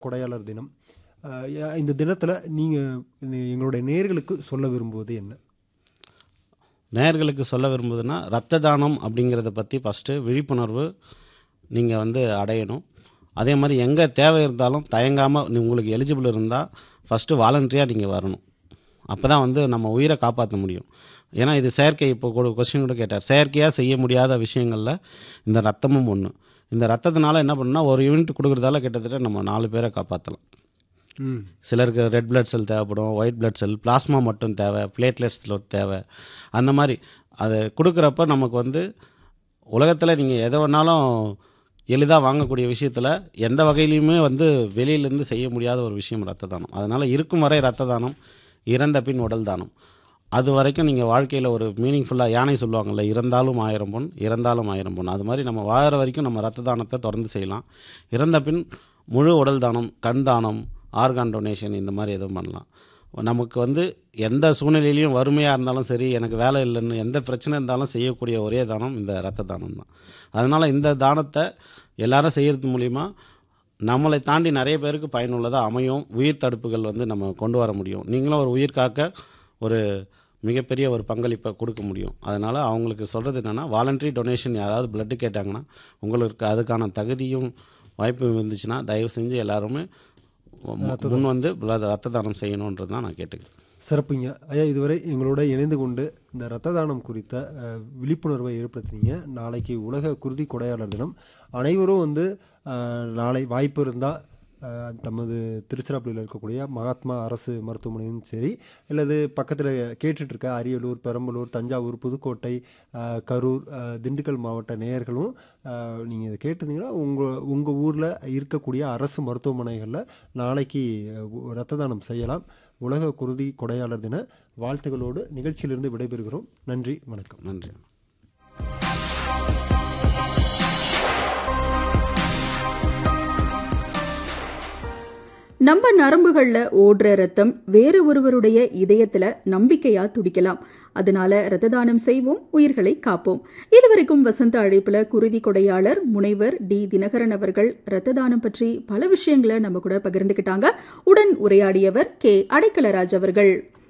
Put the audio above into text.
கொடையாளர் தினம் அஹ், ய- இந்த தினத்தில் நீங்கள் எங்களுடைய நேர்களுக்கு சொல்ல விரும்புவது என்ன நேயர்களுக்கு சொல்ல விரும்புதுன்னா ரத்த தானம் அப்படிங்கிறத பற்றி ஃபஸ்ட்டு விழிப்புணர்வு நீங்கள் வந்து அடையணும் அதே மாதிரி எங்கே தேவை இருந்தாலும் தயங்காமல் உங்களுக்கு எலிஜிபிள் இருந்தால் ஃபஸ்ட்டு வாலண்டரியாக நீங்கள் வரணும் அப்போ தான் வந்து நம்ம உயிரை காப்பாற்ற முடியும் ஏன்னா இது செயற்கை இப்போ கூட கொஸ்டின் கூட கேட்டார் செயற்கையாக செய்ய முடியாத விஷயங்களில் இந்த ரத்தமும் ஒன்று இந்த ரத்தத்தினால என்ன பண்ணால் ஒரு யூனிட் கொடுக்குறதால கிட்டத்தட்ட நம்ம நாலு பேரை காப்பாற்றலாம் ம் சிலருக்கு ரெட் blood செல் தேவைப்படும் ஒயிட் blood செல் பிளாஸ்மா மட்டும் தேவை பிளேட்லெட்ஸில் தேவை அந்த மாதிரி அதை கொடுக்குறப்ப நமக்கு வந்து உலகத்தில் நீங்கள் எதை வேணாலும் எளிதாக வாங்கக்கூடிய விஷயத்தில் எந்த வகையிலையுமே வந்து வெளியிலேருந்து செய்ய முடியாத ஒரு விஷயம் ரத்த தானம் அதனால் இருக்கும் வரை ரத்த தானம் இறந்த பின் உடல் தானம் அது வரைக்கும் நீங்கள் வாழ்க்கையில் ஒரு மீனிங்ஃபுல்லாக யானை சொல்லுவாங்கள்ல இறந்தாலும் ஆயிரம் பொன் இறந்தாலும் ஆயிரம் பொன் அது மாதிரி நம்ம வாழற வரைக்கும் நம்ம ரத்த தானத்தை தொடர்ந்து செய்யலாம் இறந்த பின் முழு உடல் தானம் கண் தானம் ஆர்கான் டொனேஷன் இந்த மாதிரி எதுவும் பண்ணலாம் நமக்கு வந்து எந்த சூழ்நிலையிலையும் வறுமையாக இருந்தாலும் சரி எனக்கு வேலை இல்லைன்னு எந்த பிரச்சனை இருந்தாலும் செய்யக்கூடிய ஒரே தானம் இந்த ரத்த தானம் தான் அதனால் இந்த தானத்தை எல்லாரும் செய்கிறது மூலிமா நம்மளை தாண்டி நிறைய பேருக்கு பயனுள்ளதாக அமையும் உயிர் தடுப்புகள் வந்து நம்ம கொண்டு வர முடியும் நீங்களும் ஒரு உயிர் காக்க ஒரு மிகப்பெரிய ஒரு பங்களிப்பை கொடுக்க முடியும் அதனால் அவங்களுக்கு சொல்கிறது என்னென்னா வாலண்டரி டொனேஷன் யாராவது blood கேட்டாங்கன்னா உங்களுக்கு அதுக்கான தகுதியும் வாய்ப்பும் இருந்துச்சுன்னா தயவு செஞ்சு எல்லாருமே முன் வந்து blood- ரத்த தானம் செய்யணுன்றது தான் நான் கேட்டுக்கிறேன் சிறப்புங்க ஐயா இதுவரை எங்களோட இணைந்து கொண்டு இந்த ரத்த தானம் குறித்த அஹ், விழிப்புணர்வை ஏற்படுத்தினீங்க நாளைக்கு உலக குருதி கொடையாளர் தினம் அனைவரும் வந்து அஹ், நாளை வாய்ப்பு இருந்தால் தமது திருச்சிராப்பள்ளியில் இருக்கக்கூடிய மகாத்மா அரசு மருத்துவமனையும் சரி அல்லது பக்கத்தில் கேட்டுட்டு இருக்க அரியலூர் பெரம்பலூர் தஞ்சாவூர் புதுக்கோட்டை அஹ், கரூர் அஹ், திண்டுக்கல் மாவட்ட நேயர்களும் நீங்கள் இதை கேட்டிருந்தீங்கன்னா உங்கள் உங்கள் ஊரில் இருக்கக்கூடிய அரசு மருத்துவமனைகளில் நாளைக்கு அஹ், ரத்த தானம் செய்யலாம் உலக குருதி கொடையாளர் தின வாழ்த்துக்களோடு நிகழ்ச்சியிலிருந்து விடைபெறுகிறோம் நன்றி வணக்கம் நன்றி நம்ம நரம்புகள்ல ஓடுற ரத்தம் வேற ஒருவருடைய இதயத்துல நம்பிக்கையா துடிக்கலாம் அதனால ரத்த தானம் செய்வோம் உயிர்களை காப்போம் இதுவரைக்கும் வசந்த அழைப்புல குருதி கொடையாளர் முனைவர் டி தினகரன் அவர்கள் ரத்த தானம் பற்றி பல விஷயங்களை நம்ம கூட பகிர்ந்துக்கிட்டாங்க உடன் உரையாடியவர் கே அடைக்கலராஜ் அவர்கள்